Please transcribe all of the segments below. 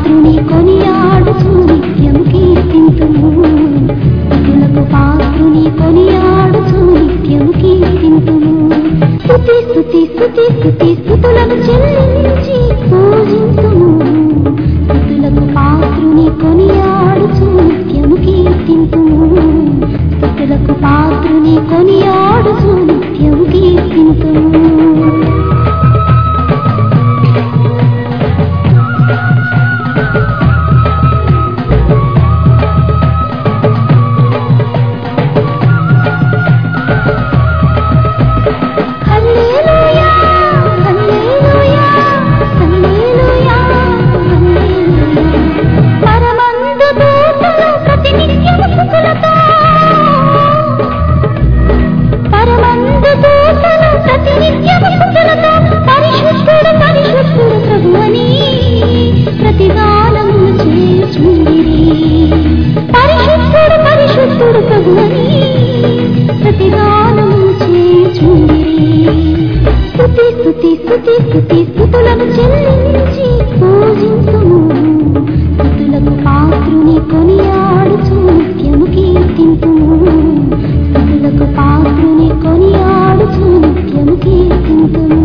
పాత్రుని కొనియాడుచు నిత్యం కీర్తింతుము స్థుతులకు పాత్రుని కొనియాడుచు నిత్యం కీర్తింతుము స్థుతి స్థుతి స్థుతి స్థుతి స్థుతులను చెల్లించి పూజింతుము స్థుతులకు పాత్రుని కొనియాడుచు నిత్యం కీర్తింతుము స్థుతులకు పాత్రుని కొనియాడుచు నిత్యం కీర్తింతుము హల్లెలూయా హల్లెలూయా హల్లెలూయా హల్లెలూయా పరమందు దూతలు ప్రతినిత్యము స్తుతులతో పరమందు దూతలు ప్రతినిత్యము స్తుతులతో పరిశుద్ధుడు పరిశుద్ధుడు ప్రభువని ప్రతిగానము చేయుచుండిరి పరిశుద్ధుడు పరిశుద్ధుడు ప్రభువని ప్రతిగానము చేయుచుండిరి స్తుతి స్తుతి స్తుతి స్తుతి స్తుతులను చెల్లించి పూజించుము స్తుతులకు పాత్రుని కొనియాడుచు నిత్యము కీర్తింతుము స్తుతులకు పాత్రుని కొనియాడుచు నిత్యము కీర్తింతుము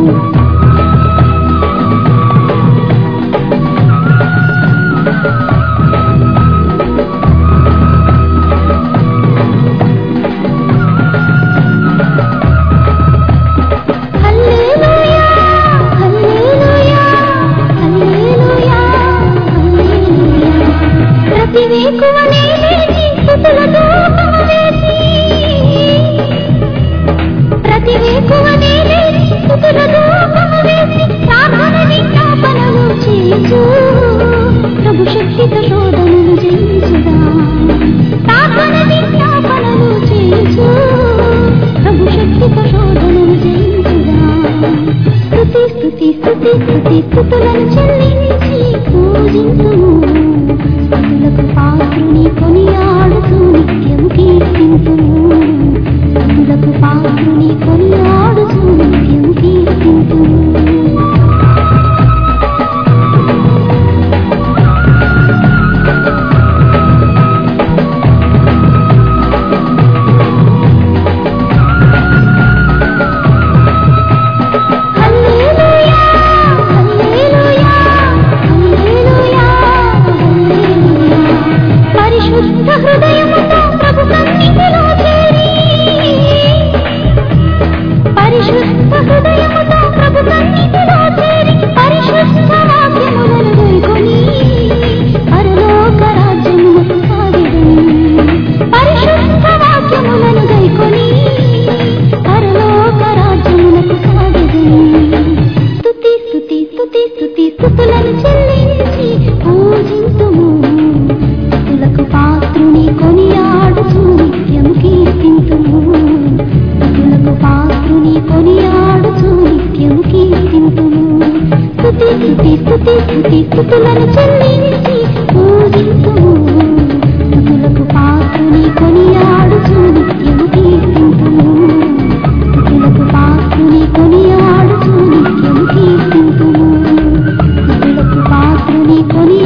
హల్లెలూయా హల్లెలూయా హల్లెలూయా హల్లెలూయా ప్రతి వేకువనే లేచి స్తుతుల ధూపము వేసి ప్రతి వేకువనే లేచి స్తుతుల ధూపము వేసి ప్రార్థన విజ్ఞాపనలు చేయుచు ప్రభు శక్తితో శోధనలు జయించుదా ప్రార్థన విజ్ఞాపనలు చేయుచు ప్రభు శక్తితో శోధనలు జయించుదా స్తుతి స్తుతి స్తుతి స్తుతి స్తుతులను చెల్లించి పూజించుము స్తుతులకు పాత్రుని కొనియాడుతూ నిత్యం కీర్తింతుము స్తుతులకు పాత్రుని కొనియాడుతూ నిత్యం కీర్తింతుము హల్లెలూయా హల్లెలూయా హల్లెలూయా హల్లెలూయా పరిశుద్ధ హృదయముతో ప్రభు సన్నిధిలో చేరి పరిశుద్ధ హృదయముతో ప్రభు సన్నిధిలో చేరి పరిశుద్ధ వాక్యములను గైకొని పరలోక రాజ్యమునకు సాగిదను పరిశుద్ధ వాక్యములను గైకొని పరలోక రాజ్యమునకు సాగిదను స్తుతి స్తుతి స్తుతి స్తుతి స్తుతులను చెల్లించి పూజింతుము స్తుతులకు పాత్రుని కొనియాడుచు నిత్యం కీర్తింతుము స్తుతులకు పాత్రుని కొనియాడుచు నిత్యం కీర్తింతుము స్తుతి స్తుతి స్తుతి స్తుతి స్తుతులను చెల్లించి పూజింతుము స్తుతులకు పాత్రుని కొనియాడుచు నిత్యం కీర్తింతుము స్తుతులకు పాత్రుని కొనియాడుచు నిత్యం కీర్తింతుము స్తుతులకు పాత్రుని కొని